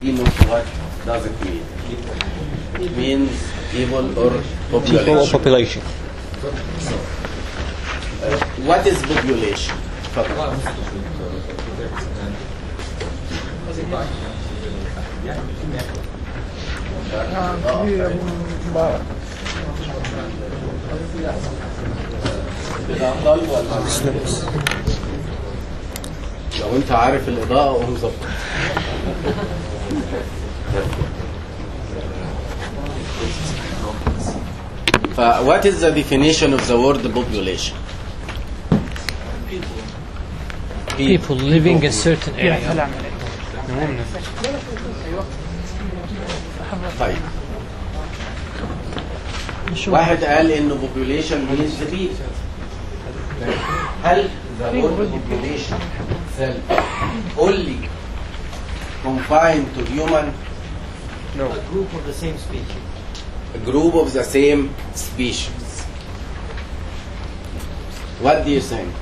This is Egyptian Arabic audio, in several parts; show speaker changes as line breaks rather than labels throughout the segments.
what does it mean? It means people or
People or
population.
population.
Uh, what is population? تفضل. كده افضل ولا لو انت عارف الاضاءه قوم ظبط ف what is the definition of the word population?
people living in certain area.
طيب واحد قال انه population means the people هل the word population itself only confined to human
A group of the same species.
a group of the same species what do you think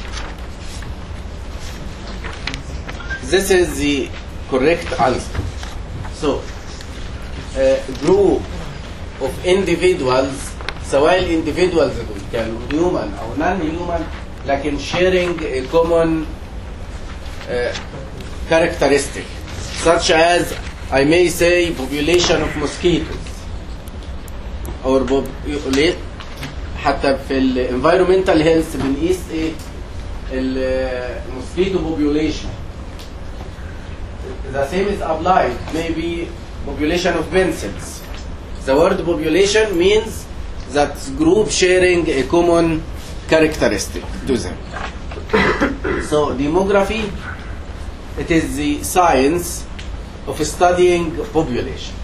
this is the correct answer so a group of individuals سواء individuals دول كانوا human او non human لكن sharing a common uh, characteristic such as I may say population of mosquitoes or populate حتى في ال environmental health بنقيس ايه ال mosquito population the same is applied maybe population of pencils the word population means that group sharing a common characteristic to them so demography it is the science of studying population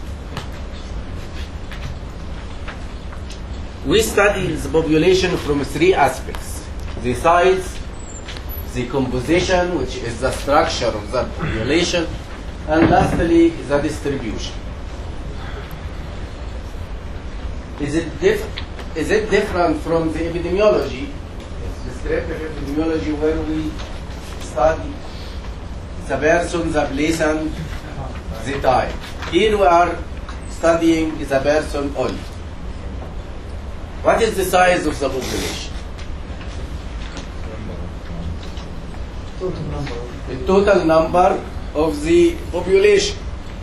we study the population from three aspects the size the composition which is the structure of the population and lastly the distribution is it diff- is it different from the epidemiology descriptive epidemiology where we study the person the place and the time here we are studying the person only what is the size of the population
Total number.
the total number of the population.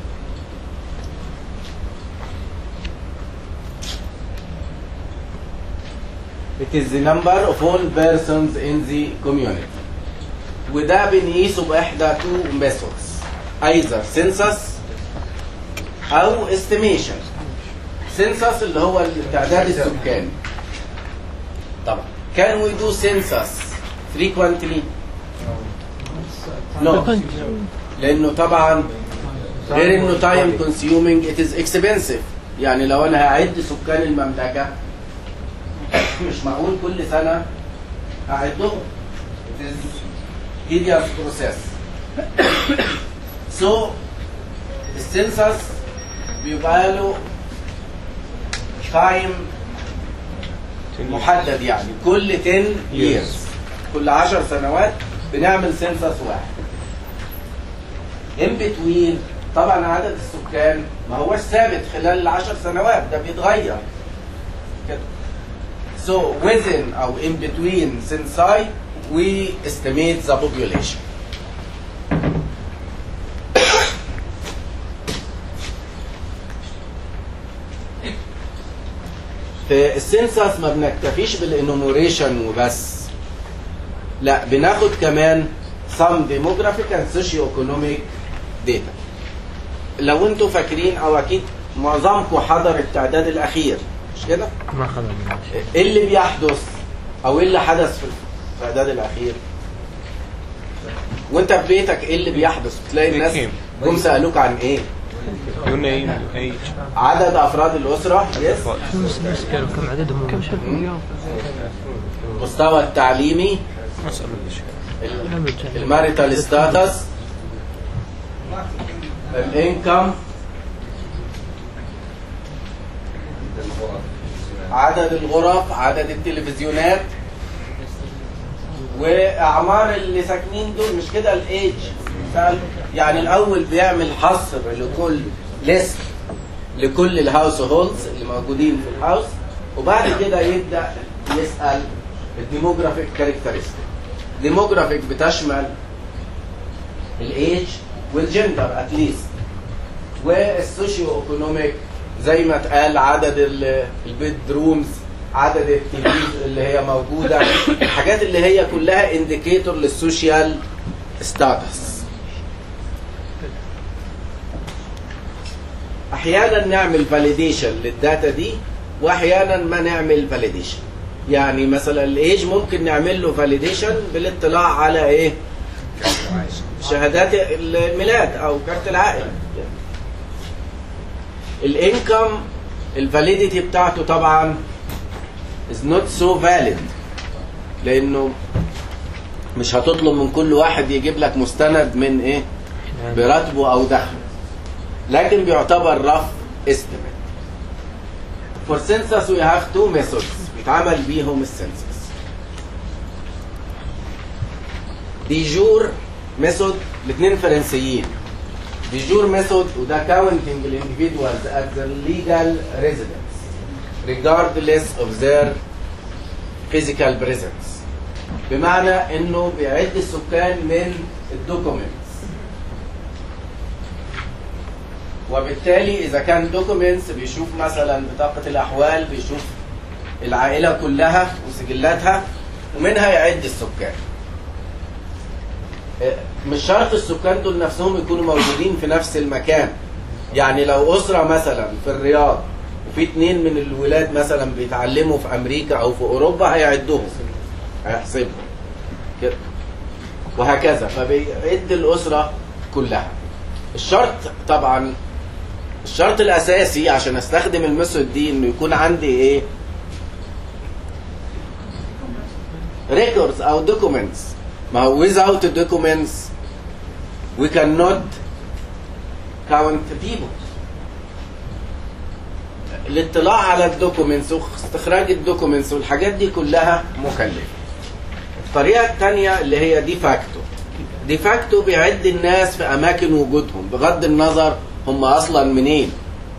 It is the number of all persons in the community. وده بنقيسه بإحدى two methods either census أو estimation. census اللي هو التعداد السكاني. طبعا can we do census frequently? No. لانه طبعا غير انه تايم كونسيومينج ات از اكسبنسيف يعني لو انا هعد سكان المملكه مش معقول كل سنه اعدهم it is tedious process so السنسس بيبقى له تايم محدد يعني كل 10 years كل 10 سنوات بنعمل سنسس واحد in between طبعا عدد السكان ما هوش ثابت خلال العشر سنوات ده بيتغير كده so within او in between censi we estimate the population في السنسس ما بنكتفيش بالانوموريشن وبس لا بناخد كمان some demographic and socio-economic data لو انتوا فاكرين او اكيد معظمكم حضر التعداد الاخير مش كده؟
ما خذنا
ايه اللي بيحدث او ايه اللي حدث في التعداد الاخير؟ وانت في بيتك ايه اللي بيحدث؟ بتلاقي الناس جم سالوك عن ايه؟
Your name, your age.
عدد افراد الاسره يس
بس قالوا كم عددهم كم شهر
مستوى التعليمي
ما اسأل الشيء.
الماريتال ستاتس الانكم عدد الغرف عدد التلفزيونات واعمار اللي ساكنين دول مش كده الايج مثال يعني الاول بيعمل حصر لكل ليست لكل الهاوس هولدز اللي موجودين في الهاوس وبعد كده يبدا يسال الديموغرافيك كاركترستيك ديموغرافيك بتشمل الايج والجندر اتليست والسوشيو ايكونوميك زي ما اتقال عدد ال- البيد رومز عدد التيفيز اللي هي موجوده الحاجات اللي هي كلها انديكيتور للسوشيال ستاتس احيانا نعمل فاليديشن للداتا دي واحيانا ما نعمل فاليديشن يعني مثلا الايج ممكن نعمل له فاليديشن بالاطلاع على ايه شهادات الميلاد او كارت العائله الانكم الفاليديتي بتاعته طبعا is not so valid لانه مش هتطلب من كل واحد يجيب لك مستند من ايه براتبه او دخله لكن بيعتبر رف estimate for census we have two methods بيتعمل بيهم السنسس ديجور ميثود الاثنين فرنسيين ديجور ميثود وده counting the individuals at the legal residence regardless of their physical presence بمعنى انه بيعد السكان من الدوكيومنتس وبالتالي اذا كان دوكيومنتس بيشوف مثلا بطاقه الاحوال بيشوف العائله كلها وسجلاتها ومنها يعد السكان مش شرط السكان دول نفسهم يكونوا موجودين في نفس المكان يعني لو أسرة مثلا في الرياض وفي اتنين من الولاد مثلا بيتعلموا في أمريكا أو في أوروبا هيعدهم هيحسبهم كده وهكذا فبيعد الأسرة كلها الشرط طبعا الشرط الأساسي عشان استخدم الميثود دي إنه يكون عندي إيه records أو documents ما هو without documents we cannot count people الاطلاع على الدوكيومنتس واستخراج الدوكيومنتس والحاجات دي كلها مكلفة الطريقة الثانية اللي هي دي فاكتو دي فاكتو بيعد الناس في أماكن وجودهم بغض النظر هم أصلا منين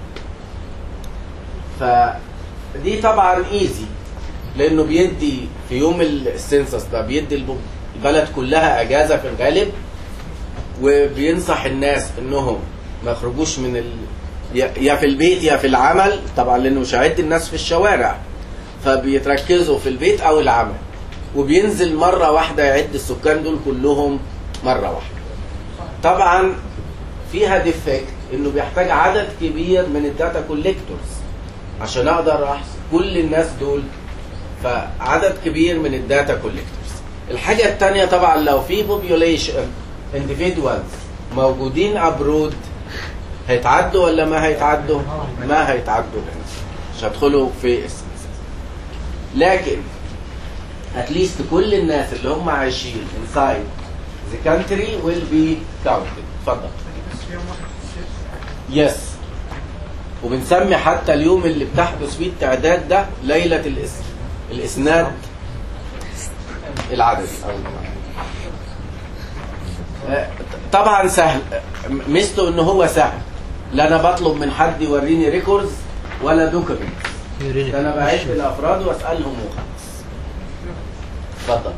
فدي طبعا ايزي لانه بيدي في يوم السنسس ده بيدي الب- البلد كلها اجازه في الغالب وبينصح الناس انهم ما يخرجوش من ال... يا يا في البيت يا في العمل طبعا لانه مش هيعد الناس في الشوارع فبيتركزوا في البيت او العمل وبينزل مره واحده يعد السكان دول كلهم مره واحده طبعا فيها ديفكت انه بيحتاج عدد كبير من الداتا كوليكتورز عشان اقدر احصل كل الناس دول فعدد كبير من الداتا كوليكتورز الحاجه الثانيه طبعا لو في population individuals موجودين ابرود هيتعدوا ولا ما هيتعدوا ما هيتعدوا هنا مش هيدخلوا في السنسس لكن اتليست كل الناس اللي هم عايشين inside the country will be counted اتفضل يس وبنسمي حتى اليوم اللي بتحدث فيه التعداد ده ليلة الإس... الإسناد العددي أو آه، طبعا سهل ميزته ان هو سهل لا انا بطلب من حد يوريني ريكوردز ولا دوكيمنت
يوريني
ده انا بعد الافراد واسالهم وخلاص اتفضل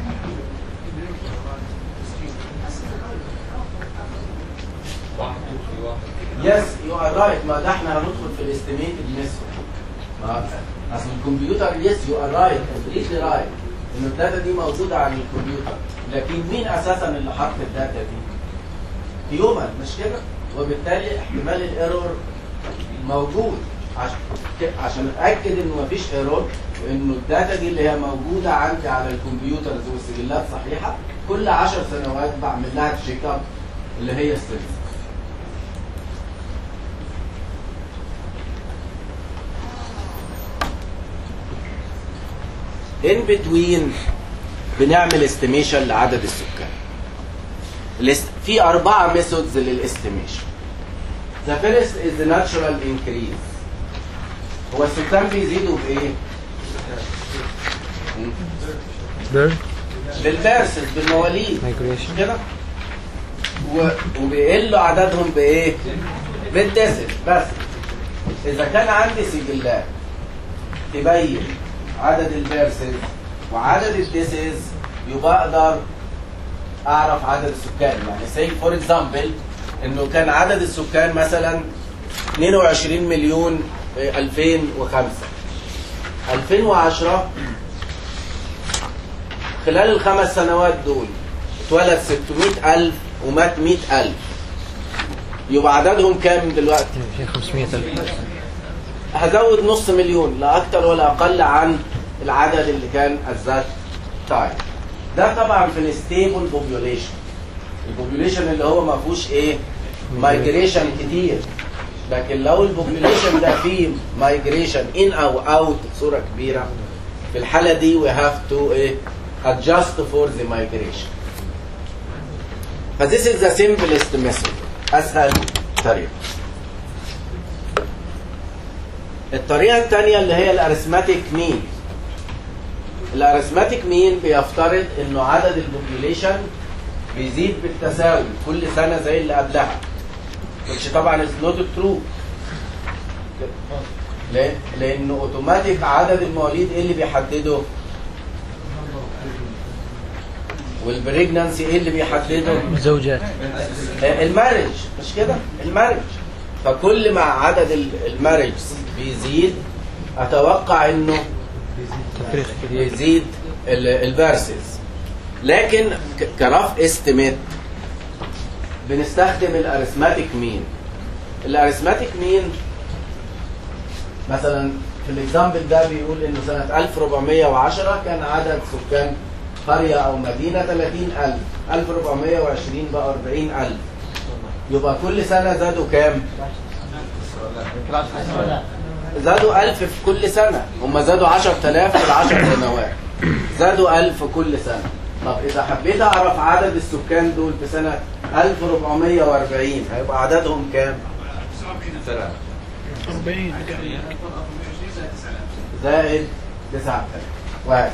يس يو ار رايت ما ده احنا هندخل في الاستيميتد ميثود ما اصل الكمبيوتر يس يو ار رايت كومبليتلي رايت ان الداتا دي موجوده على الكمبيوتر لكن مين اساسا اللي حط الداتا دي؟ هيومن مش كده؟ وبالتالي احتمال الايرور موجود عشان عشان اتاكد انه مفيش ايرور وانه الداتا دي اللي هي موجوده عندي على الكمبيوترز والسجلات صحيحه كل 10 سنوات بعمل لها تشيك اب اللي هي السنسس in between بنعمل استيميشن لعدد السكان الاست- في أربعة ميثودز للاستيميشن The first is the natural increase هو السكان بيزيدوا بإيه؟
بيرن
بالبيرسز بالمواليد
Migration.
كده و- وبيقلوا عددهم بايه بالديسل بس اذا كان عندي سجلات تبين عدد البيرسز وعدد الديسز يبقى اقدر اعرف عدد السكان يعني سي فور اكزامبل انه كان عدد السكان مثلا 22 مليون آه، 2005 2010 خلال الخمس سنوات دول اتولد 600 ألف ومات 100 ألف يبقى عددهم كام دلوقتي؟
500 ألف
هزود نص مليون لا أكتر ولا أقل عن العدد اللي كان at that time ده طبعا في الستيبل بوبيوليشن البوبيوليشن اللي هو ما فيهوش ايه مايجريشن كتير لكن لو البوبيوليشن ده فيه مايجريشن ان او اوت بصوره كبيره في الحاله دي we have to ايه adjust for the migration ف this is the simplest method اسهل طريقه الطريقه الثانيه اللي هي الارثماتيك مين الارثماتيك مين بيفترض انه عدد البوبيوليشن بيزيد بالتساوي كل سنه زي اللي قبلها which طبعا is not true ليه؟ لانه اوتوماتيك عدد المواليد ايه اللي بيحدده والبريجنانسي ايه اللي بيحدده
زوجات
المارج مش كده المارج فكل ما عدد المارج بيزيد اتوقع انه
تفريغ كبير
يزيد البارسز لكن ك- كرف استيميت بنستخدم الارثماتيك مين الارثماتيك مين مثلا في الاكزامبل ده بيقول انه سنه 1410 كان عدد سكان قريه او مدينه 30000 1420 بقى 40000 يبقى كل سنه زادوا كام؟ زادوا 1000 في كل سنة هم زادوا 10000 في العشر سنوات زادوا 1000 كل سنة طب إذا حبيت أعرف عدد السكان دول في سنة 1440 هيبقى عددهم كام؟
40
زائد 9000 وهكذا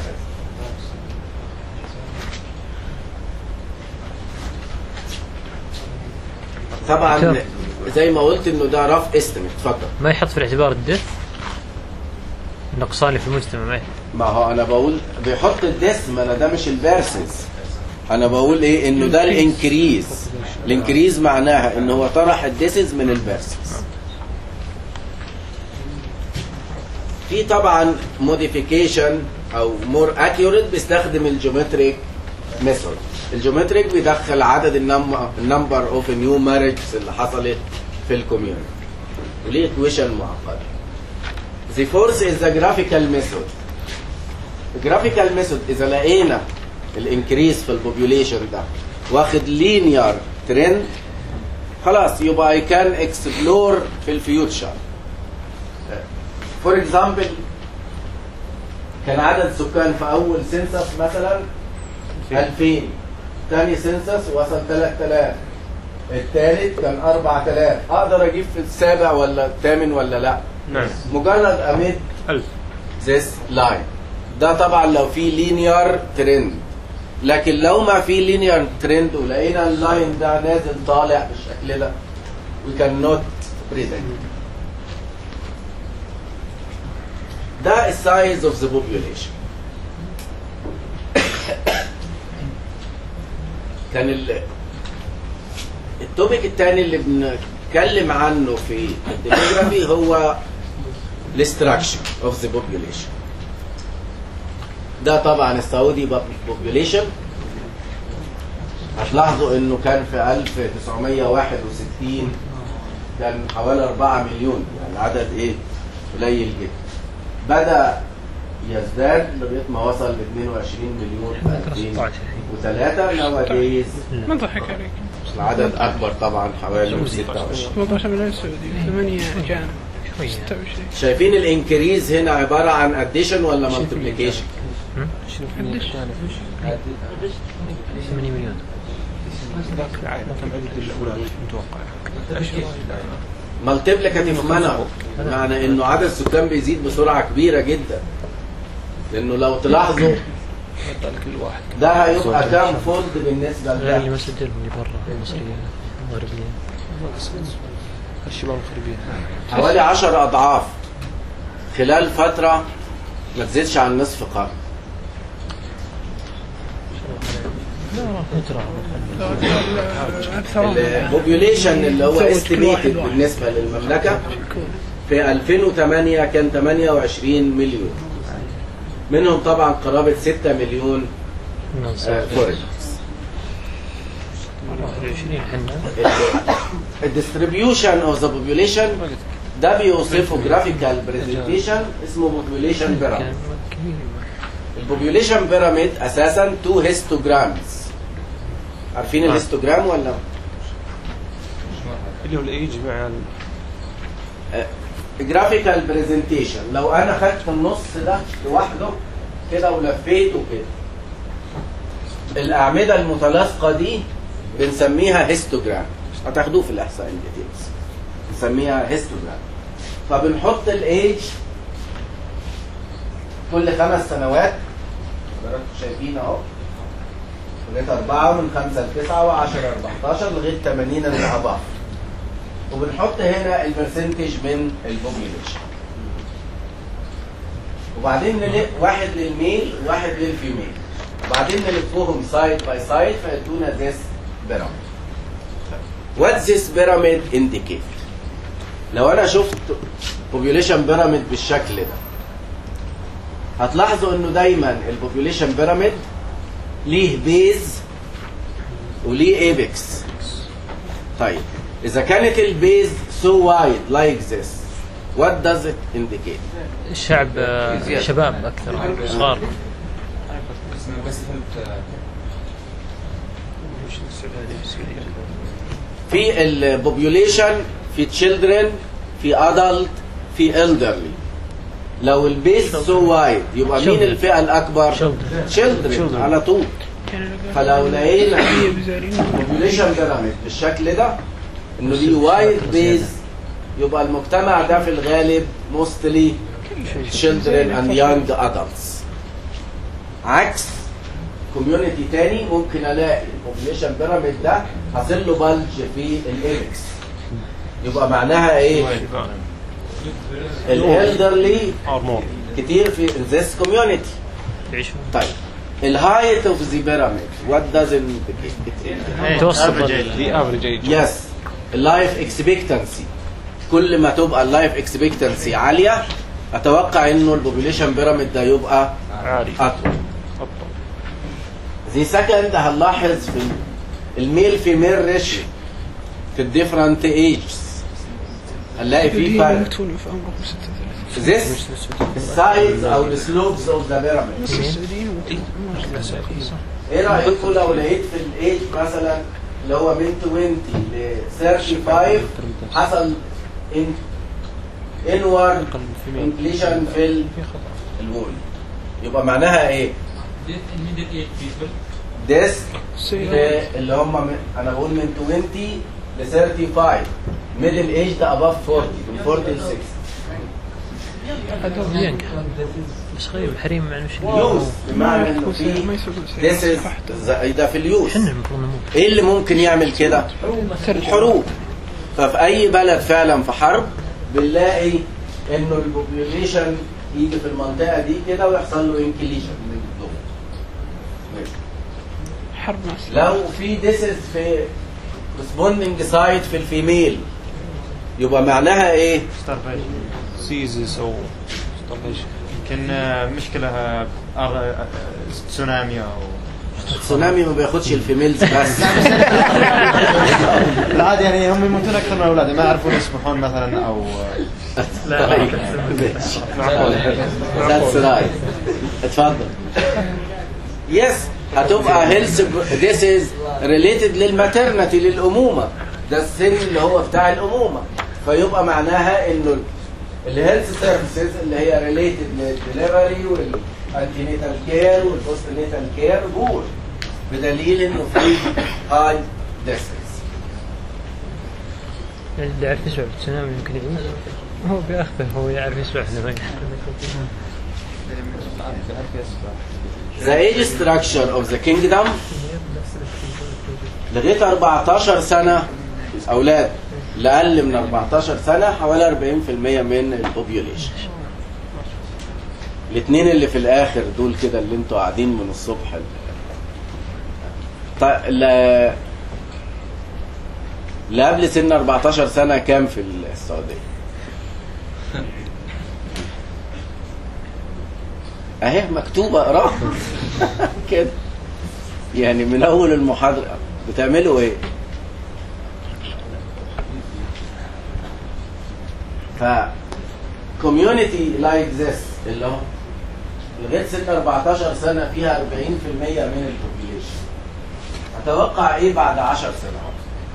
طبعا زي ما قلت انه ده رف استيميت اتفضل
ما يحط في الاعتبار الدث النقصان في المجتمع ما يحط.
ما هو انا بقول بيحط الدسم انا ده مش البارسز انا بقول ايه انه ده الانكريز الانكريز معناها ان هو طرح الديسز من البارسز في طبعا موديفيكيشن او مور اكيوريت بيستخدم الجيومتريك ميثود الجيومتريك بيدخل عدد النمبر اوف نيو مارجز اللي حصلت في الكوميونتي وليه ايكويشن معقده The fourth is the graphical method. The graphical method إذا لقينا الانكريس في البوبيوليشن ده واخد linear trend خلاص يبقى I can explore في الفيوتشر. For example كان عدد سكان في أول سنسس مثلا 2000 ثاني سنسس وصل 3000 الثالث كان 4000 أقدر أجيب في السابع ولا الثامن ولا لأ؟
نعم
مجرد اميد
ألف
this line ده طبعا لو في linear trend لكن لو ما في linear trend ولقينا اللاين ده نازل طالع بالشكل ده we cannot predict ده السايز of the population كان ال التوبيك الثاني اللي بنتكلم عنه في الديموغرافي هو الاستراكشر اوف ذا population ده طبعا السعودي population هتلاحظوا انه كان في 1961 كان حوالي 4 مليون يعني عدد ايه قليل جدا بدا يزداد لغايه ما وصل ل 22 مليون في 2003 نواديز
ما ضحك عليك
العدد اكبر طبعا حوالي 26
18 مليون سعودي 8 اجانب
شوية
26
شايفين الانكريز هنا عباره عن اديشن ولا مالتيبليكيشن
8 مليون
كم عدد الأولاد متوقع
مالتيبليكاتيف مانر معنى انه عدد السكان بيزيد بسرعه كبيره جدا لانه لو تلاحظوا
كل واحد
ده هيبقى كام فولد بالنسبه
غير اللي
لده
ما سجلهم اللي برا المصرية المغربية
الشباب الخريبيين
حوالي 10 اضعاف خلال فتره ما تزيدش عن نصف قرن
اكثر
البوبيوليشن اللي هو
زود كل
استيميتد
واحد واحد.
بالنسبه للمملكه في 2008 كان 28 مليون منهم طبعا قرابه 6 مليون فورين
21 حنا
الديستريبيوشن اوف ذا بوبيوليشن ده بيوصفه جرافيكال برزنتيشن اسمه بوبيوليشن بيراميد
كان كبير
البوبيوليشن بيراميد اساسا تو هيستوجرامز عارفين الهيستوجرام ولا
اللي هو الايج مع ال-
جرافيكال برزنتيشن لو انا خدت النص ده لوحده كده ولفيته كده الاعمده المتلاصقه دي بنسميها هيستوجرام هتاخدوه في الاحصاء الديتيلز بنسميها هيستوجرام فبنحط الايج كل خمس سنوات حضراتكم شايفين اهو لغايه أربعة من خمسة لتسعة وعشرة أربعتاشر لغاية 80 الأضعاف وبنحط هنا البرسنتج من البوبيوليشن وبعدين نلق واحد للميل وواحد للفيميل وبعدين نلقوهم سايد باي سايد فيدونا this pyramid what this pyramid indicate لو انا شفت population pyramid بالشكل ده هتلاحظوا انه دايما البوبيوليشن بيراميد ليه بيز وليه ايبكس طيب اذا كانت البيز so wide like this what does it indicate
الشعب آه، شباب أكثر صغار
بس فهمت
مش السعودية السعودية
في البوبيوليشن في children في adult في elderly لو البيز so wide يبقى مين
Children.
الفئة الأكبر؟
Children.
children على طول
كان لقى-
فلو لقينا
هي بزارين
population pyramid بالشكل ده انه ليه وايد بيز يبقى المجتمع ده في الغالب mostly children and young adults عكس كوميونتي تاني ممكن الاقي البوبوليشن بيراميد ده حاصل له بلج في الايبكس يبقى معناها ايه؟ الالدرلي
ارمور
كتير في this community
يعيشون
طيب الهايت اوف ذا بيراميد وات داز indicate
متوسط
دي افريج ايج
يس اللايف اكسبكتنسي كل ما تبقى اللايف اكسبكتنسي عاليه اتوقع انه البوبوليشن بيراميد ده يبقى
عالي
اطول
أبطل
زي سكند هنلاحظ في الميل فيميل ريشيو في الديفرنت ايجز هنلاقي في فرق
يموتون في عمرهم 36
this السايدز او السلوبز اوف ذا بيراميد
نص السعوديين يموتون في عمرهم 36
ايه رايكم لو لقيت في الايج مثلا اللي هو من 20 ل 35 حصل ان انورد
اقل من فيميل
انكليشن في ال-
في خطا
الوول يبقى معناها ايه؟
immediate age people
ديس
السيارات
اللي هم من انا بقول من 20 ل 35 ميدل ايج ده اباف 40 من 40 ل 60
هذول
ينجح بس غير الحريم مع مش
يوز بمعنى انه
ما
في
يسوقون
this
سيارات
is
صحته
زي ده في اليوز
احنا المفروض نموت
ايه اللي ممكن يعمل كده؟ الحروب ففي اي بلد فعلا في حرب بنلاقي انه البوبيوليشن يجي في المنطقه دي كده ويحصل له انكليشن
حرب ناس
لو في ديسز في كورسبوندنج سايت في الفيميل يبقى معناها ايه؟
سيزس او starvation.
يمكن آه، مشكلة آه، أر- آه، تسونامي أو
التسونامي ما بياخدش الفيميلز بس
بالعادة يعني هم يموتون أكثر من أولادهم ما يعرفون يسبحون مثلا أو
That's right. اتفضل. يس هتبقى هيلث this is related للماترنتي للأمومة. ده السن اللي هو بتاع الأمومة. فيبقى معناها إنه الهيلث سيرفيسز اللي هي ريليتد للدليفري والانتينيتال كير والبوست نيتال كير بور بدليل إنه في هاي ديسز.
اللي يعرف يسبح بالتسونامي يمكن يعيش هو بياخذه هو يعرف يسبح احنا ما يعرف.
The age structure of the kingdom لغايه 14 سنه الاولاد اللي اقل من 14 سنه حوالي 40% من البوبيوليشن الاثنين اللي في الاخر دول كده اللي انتوا قاعدين من الصبح طيب لا اللي قبل سن 14 سنه كام في السعوديه اهي مكتوبه اقراها كده يعني من اول المحاضره بتعملوا ايه ف community like this اللي هو لغايه سن 14 سنه فيها 40% من البوبيليشن اتوقع ايه بعد 10 سنوات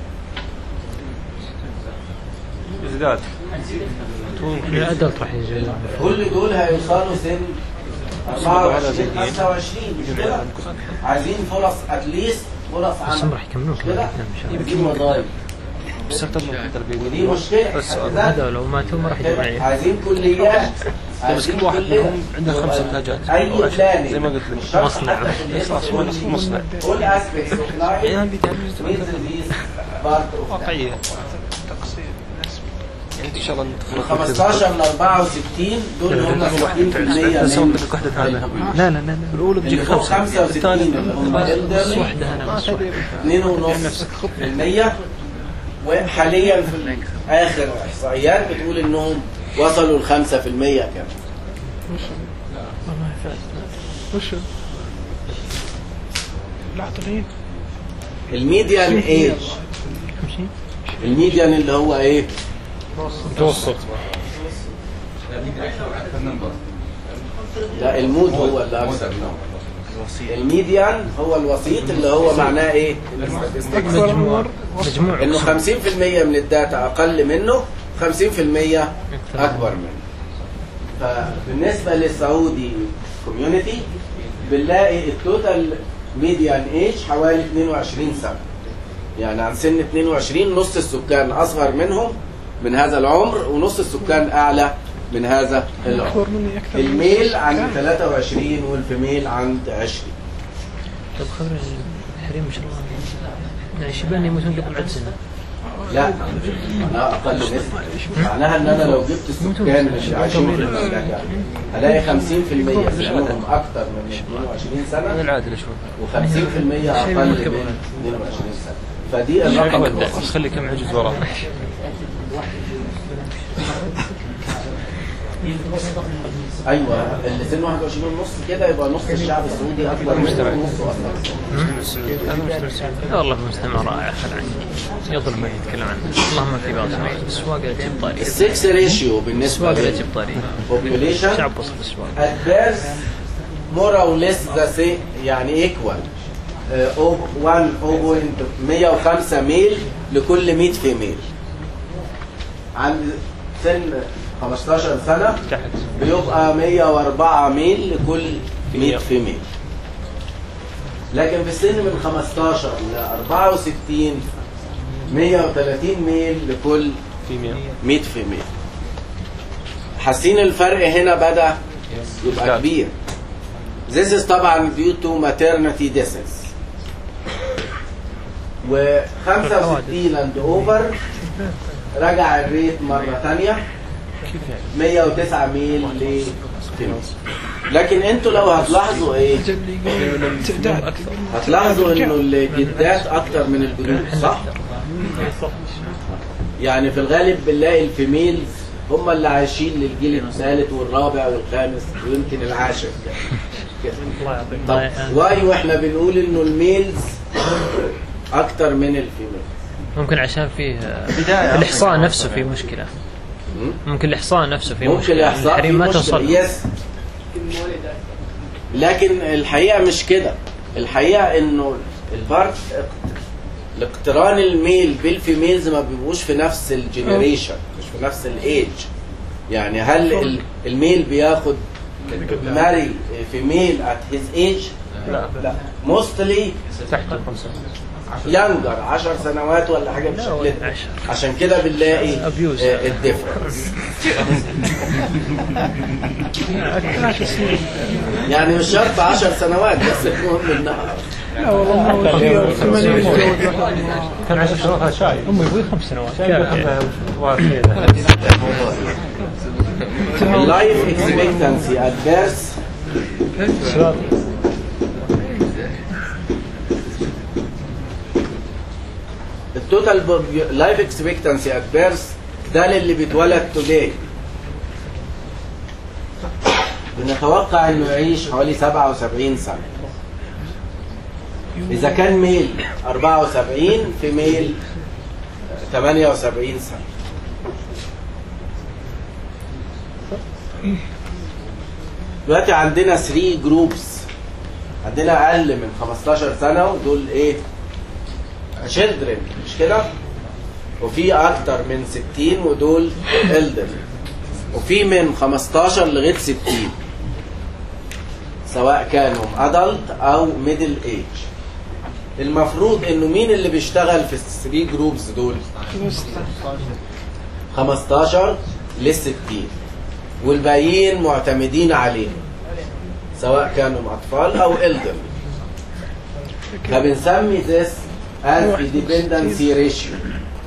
ازداد
الادلت راح ينزل
كل دول هيوصلوا سن 24 25 مش كده عايزين فرص اتليست فرص
بس هم
عمل
راح يكملون
كده
كمان ان شاء الله
عايزين وظائف
بس اعتبر التربيه
ودي مشكله
بس
هذا لو ماتوا ما راح يجمعون عليه
عايزين كليات
بس
عايزين
كل واحد
كلية.
منهم عنده خمس انتاجات
اي
أو عشرة.
بلاننج
زي ما قلت لك
مش شرط
مصنع.
حتى كلية
خلاص
كل
مصنع. مصنع.
all aspects of life
يعني بيتعمل
with this part of that.
واقعيه
تقصير نسبي
يعني ان شاء الله
من
ندخل
15 ل 64 دول هم 60%
بس
من
بدك واحده هذا لا لا لا لا الاولى
اللي
بتجيب
فوق
خمسه
65
الثاني
اللي هم
بس
elderly
واحده انا بس واحده
2.5% وحاليا في اخر احصائيات بتقول انهم وصلوا ل 5% كمان
والله فعلا وش العطلين
الميديان ايج الميديان اللي هو ايه
متوسط
لا المود هو اللي اكثر الميديان هو الوسيط اللي هو معناه ايه
مجموع مجموع
انه 50% من الداتا اقل منه 50% اكبر منه فبالنسبه للسعودي كوميونتي بنلاقي التوتال ميديان ايج حوالي 22 سنه يعني عن سن 22 نص السكان اصغر منهم من هذا العمر ونص السكان اعلى من هذا العمر
اكبر مني اكثر من
الميل
نص
عند
السكان.
23 والفيميل عند 20
طيب خبر الحريم ما شاء الله يعني شبان يموتون قبل عد سنه
لا لا اقل نسبه معناها ان انا لو جبت السكان اللي عايشين في المملكه هلاقي 50% منهم اكثر من 22
من
سنه
العادل شوي
و50% اقل من 22 سنه فدي الرقم الوسط
بس خلي كم عجز وراه
ايوه اللي سن 21 ونص كده يبقى نص الشعب السعودي اكبر من
مجتمع.
نص اصلا
لا والله مجتمع رائع خل عني يظلم من يتكلم عنه اللهم في بعض الاسواق اللي تجيب طاري
السكس ريشيو بالنسبه
الاسواق اللي تجيب طاري
للبوبوليشن
شعب بسط الاسواق
at birth more or less the same يعني equal uh, 1 105 ميل لكل 100 فيميل عند سن 15 سنة
تحت
بيبقى 104 ميل لكل 100 فيميل لكن في السن من 15 ل 64 130 ميل لكل
في 100
100 فيميل حاسين الفرق هنا بدأ يبقى
لا.
كبير This is طبعا due to maternity deaths و 65 and over رجع الريت مرة ثانية 109 ميل لفيميل لكن انتوا لو هتلاحظوا ايه
تعداد
هتلاحظوا انه الجدات اكتر من الجدود صح؟ يعني في الغالب بنلاقي الفيميلز هم اللي عايشين للجيل الثالث والرابع والخامس ويمكن العاشر كده. طب واي واحنا بنقول انه الميلز اكتر من الفيميل
ممكن عشان فيه آه،
بداية
الاحصاء نفسه فيه مشكله
مم؟
ممكن الاحصاء نفسه فيه
ممكن
مشكله
الاحصاء
الحريم
فيه
ما
مشكلة.
توصل
يس لكن الحقيقه مش كده الحقيقه انه البارت الاقتران الميل بالفيميلز ما بيبقوش في نفس الجنريشن مش في نفس الايج يعني هل ال- الميل بياخد ماري فيميل ات هيز ايج
لا
لا موستلي
تحت الخمسة
يانجر 10 سنوات ولا حاجه
لا
بالشكل
ولا
ده
عشر.
عشان كده بنلاقي
Abuse.
الديفرنس يعني مش شرط 10 سنوات بس المهم انها
لا والله ما هو شيء ثمانية متزوج واحد
كان عشر سنوات هذا شايب
أمي أبوي خمس سنوات
شايب
كافية.
اللايف اكسبكتنسي ات بيرث التوتال لايف اكسبكتنسي ات بيرث ده للي بيتولد توداي بنتوقع انه يعيش حوالي 77 سنه اذا كان ميل 74 في ميل 78 سنه دلوقتي عندنا 3 جروبس عندنا اقل من 15 سنه ودول ايه children مش كده وفي اكتر من 60 ودول elder وفي من 15 لغايه 60 سواء كانوا adult او middle age المفروض انه مين اللي بيشتغل في الثري جروبس دول 15 ل 60 والباقيين معتمدين عليهم سواء كانوا اطفال او elder فبنسمي this as a dependency ratio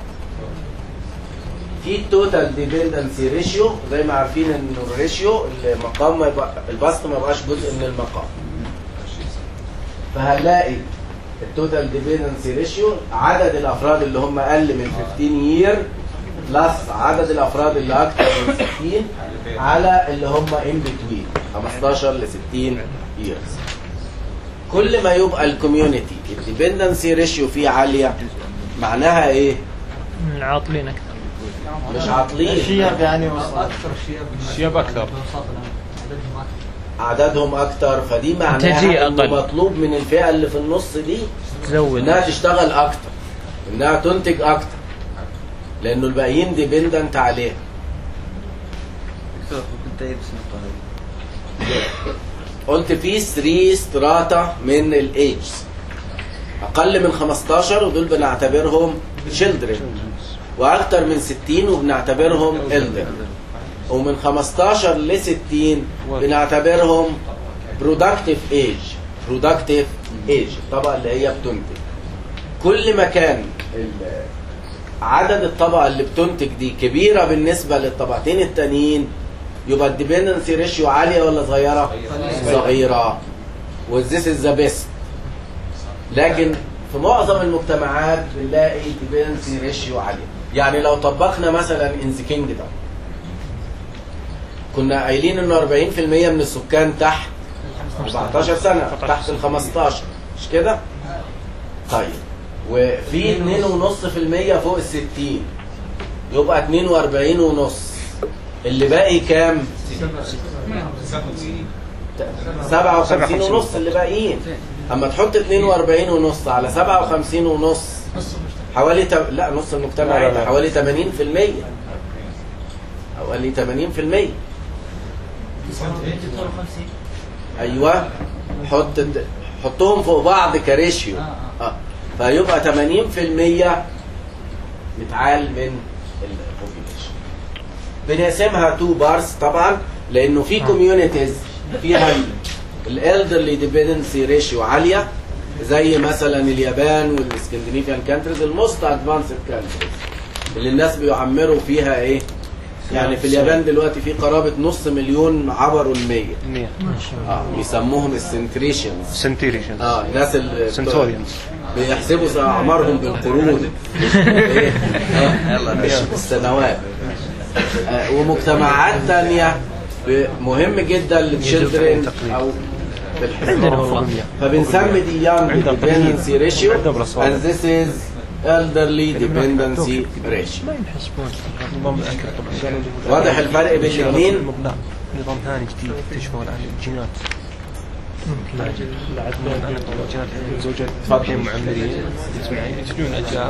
في التوتال ديبندنسي ريشيو زي ما عارفين انه الريشيو المقام ما يبقى البسط ما يبقاش جزء من المقام فهنلاقي التوتال ديبندنسي ريشيو عدد الافراد اللي هم اقل من 15 يير بلس عدد الافراد اللي اكثر من 60 على اللي هم ان بتوين 15 ل 60 ييرز كل ما يبقى الكوميونتي الديبندنسي ريشيو فيه عاليه معناها ايه
من العاطلين أكثر
مش عاطلين
شياب يعني وسط
شياب اكثر
عددهم اكتر فدي
إنتاجية
معناها انه
أقل.
مطلوب من الفئه اللي في النص دي
تزود
انها تشتغل اكتر انها تنتج اكتر لانه الباقيين ديبندنت عليها قلت في 3 ستراتا من الايدجز اقل من 15 ودول بنعتبرهم children واكتر من 60 وبنعتبرهم elder ومن 15 ل 60 بنعتبرهم productive age productive age الطبقه اللي هي بتنتج كل ما كان ال- عدد الطبقه اللي بتنتج دي كبيره بالنسبه للطبقتين التانيين يبقى الديبندنسي ريشيو عاليه ولا صغيره؟ صغيره وذيس از ذا بيست لكن في معظم المجتمعات بنلاقي ديبندنسي ريشيو عاليه يعني لو طبقنا مثلا ان ذا كينجدم كنا قايلين انه 40% من السكان تحت 14 سنه تحت ال 15 مش كده؟ طيب وفي 2.5% فوق ال 60 يبقى 42 ونص اللي باقي كام؟ 57 ونص اللي باقيين اما تحط 42 ونص على 57 ونص حوالي ت... لا نص المجتمع
لا، لا، لا.
حوالي 80% حوالي 80% ايوه حط حطهم فوق بعض كريشيو اه فيبقى 80% متعال من البوبيليشن بنقسمها تو بارس طبعا لانه في كوميونيتيز فيها الالدرلي ديبندنسي ريشيو عاليه زي مثلا اليابان والاسكندنافيان كانتريز الموست ادفانسد كانتريز اللي الناس بيعمروا فيها ايه يعني في اليابان دلوقتي في قرابه نص مليون عبروا المية
100
اه بيسموهم السنتريشنز
سنتيريشن
اه الناس اللي
سنتوريانز
بيحسبوا اعمارهم بالقرون إيه؟ آه، مش بالسنوات آه، ومجتمعات تانية ب- مهم جدا للتشيلدرن او
عندنا والله.
بالحفظ فبنسمي دي young dependency ratio
عندهم بالأصوات.
and this is elderly dependency ratio
ما ينحسبون
نظام الاكل طبعا قالوا لي
واضح الفرق بين الاثنين
لا نظام ثاني جديد اكتشفوا الان الجينات الجينات الجينات الزوجات
تفضل.
معمرين يسمعين يجون اجيال